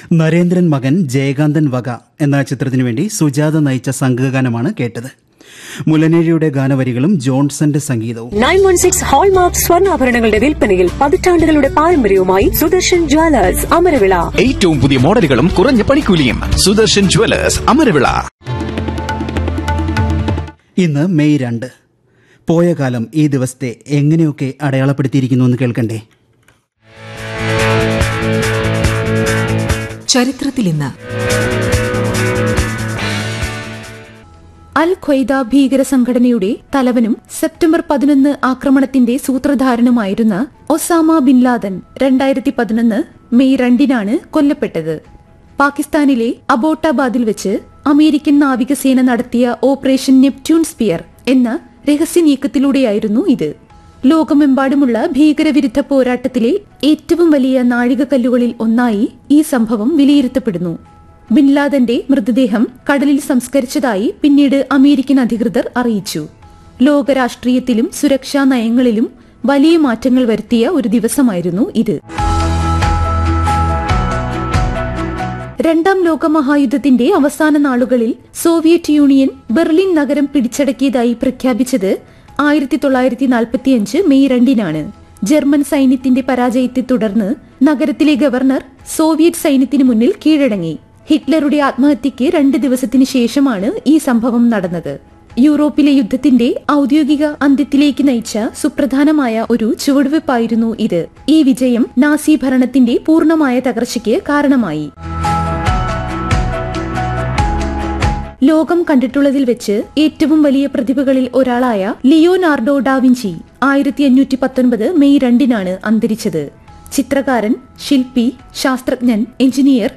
നരേന്ദ്രൻ മകൻ ജയകാന്തൻ വക എന്ന ചിത്രത്തിനു വേണ്ടി സുജാത നയിച്ച സംഘഗാനമാണ് കേട്ടത് മുലനേഴിയുടെ ഗാനവരികളും ജോൺസന്റെ സംഗീതവും നയൻ വൺ സിക്സ് ഹോൾമാർക്ക് സ്വർണ്ണാഭരണങ്ങളുടെ വിൽപ്പനയിൽ പതിറ്റാണ്ടുകളുടെ പാരമ്പര്യവുമായി സുദർശൻ ജ്വല്ലേഴ്സ് അമരവിള ഏറ്റവും പുതിയ മോഡലുകളും കുറഞ്ഞ പണിക്കൂലിയും സുദർശൻ ജുവലേഴ്സ് അമരവിള ഇന്ന് മെയ് രണ്ട് പോയ കാലം ഈ ദിവസത്തെ എങ്ങനെയൊക്കെ അടയാളപ്പെടുത്തിയിരിക്കുന്നു എന്ന് കേൾക്കണ്ടേ ചരിത്രത്തിൽ ഇന്ന് അൽ ഖ്വയ്ദ ഭീകര സംഘടനയുടെ തലവനും സെപ്റ്റംബർ പതിനൊന്ന് ആക്രമണത്തിന്റെ സൂത്രധാരനുമായിരുന്ന ഒസാമ ബിൻ ലാദൻ രണ്ടായിരത്തി പതിനൊന്ന് മെയ് രണ്ടിനാണ് കൊല്ലപ്പെട്ടത് പാകിസ്ഥാനിലെ അബോട്ടാബാദിൽ വെച്ച് അമേരിക്കൻ നാവികസേന നടത്തിയ ഓപ്പറേഷൻ നെപ്റ്റ്യൂൺ സ്പിയർ എന്ന രഹസ്യ നീക്കത്തിലൂടെയായിരുന്നു ഇത് ലോകമെമ്പാടുമുള്ള ഭീകരവിരുദ്ധ പോരാട്ടത്തിലെ ഏറ്റവും വലിയ നാഴികക്കല്ലുകളിൽ ഒന്നായി ഈ സംഭവം വിലയിരുത്തപ്പെടുന്നു ബിൻലാദന്റെ മൃതദേഹം കടലിൽ സംസ്കരിച്ചതായി പിന്നീട് അമേരിക്കൻ അധികൃതർ അറിയിച്ചു ലോകരാഷ്ട്രീയത്തിലും സുരക്ഷാ നയങ്ങളിലും വലിയ മാറ്റങ്ങൾ വരുത്തിയ ഒരു ദിവസമായിരുന്നു ഇത് രണ്ടാം ലോക മഹായുദ്ധത്തിന്റെ അവസാന നാളുകളിൽ സോവിയറ്റ് യൂണിയൻ ബെർലിൻ നഗരം പിടിച്ചടക്കിയതായി പ്രഖ്യാപിച്ചത് ആയിരത്തി തൊള്ളായിരത്തി നാൽപ്പത്തിയഞ്ച് മെയ് രണ്ടിനാണ് ജർമ്മൻ സൈന്യത്തിന്റെ പരാജയത്തെ തുടർന്ന് നഗരത്തിലെ ഗവർണർ സോവിയറ്റ് സൈന്യത്തിന് മുന്നിൽ കീഴടങ്ങി ഹിറ്റ്ലറുടെ ആത്മഹത്യയ്ക്ക് രണ്ട് ദിവസത്തിന് ശേഷമാണ് ഈ സംഭവം നടന്നത് യൂറോപ്പിലെ യുദ്ധത്തിന്റെ ഔദ്യോഗിക അന്ത്യത്തിലേക്ക് നയിച്ച സുപ്രധാനമായ ഒരു ചുവടുവെപ്പായിരുന്നു ഇത് ഈ വിജയം നാസി ഭരണത്തിന്റെ പൂർണ്ണമായ തകർച്ചയ്ക്ക് കാരണമായി ലോകം കണ്ടിട്ടുള്ളതിൽ വെച്ച് ഏറ്റവും വലിയ പ്രതിഭകളിൽ ഒരാളായ ലിയോനാർഡോ ഡാവിഞ്ചി ആയിരത്തി അഞ്ഞൂറ്റി പത്തൊൻപത് മെയ് രണ്ടിനാണ് അന്തരിച്ചത് ചിത്രകാരൻ ശില്പി ശാസ്ത്രജ്ഞൻ എഞ്ചിനീയർ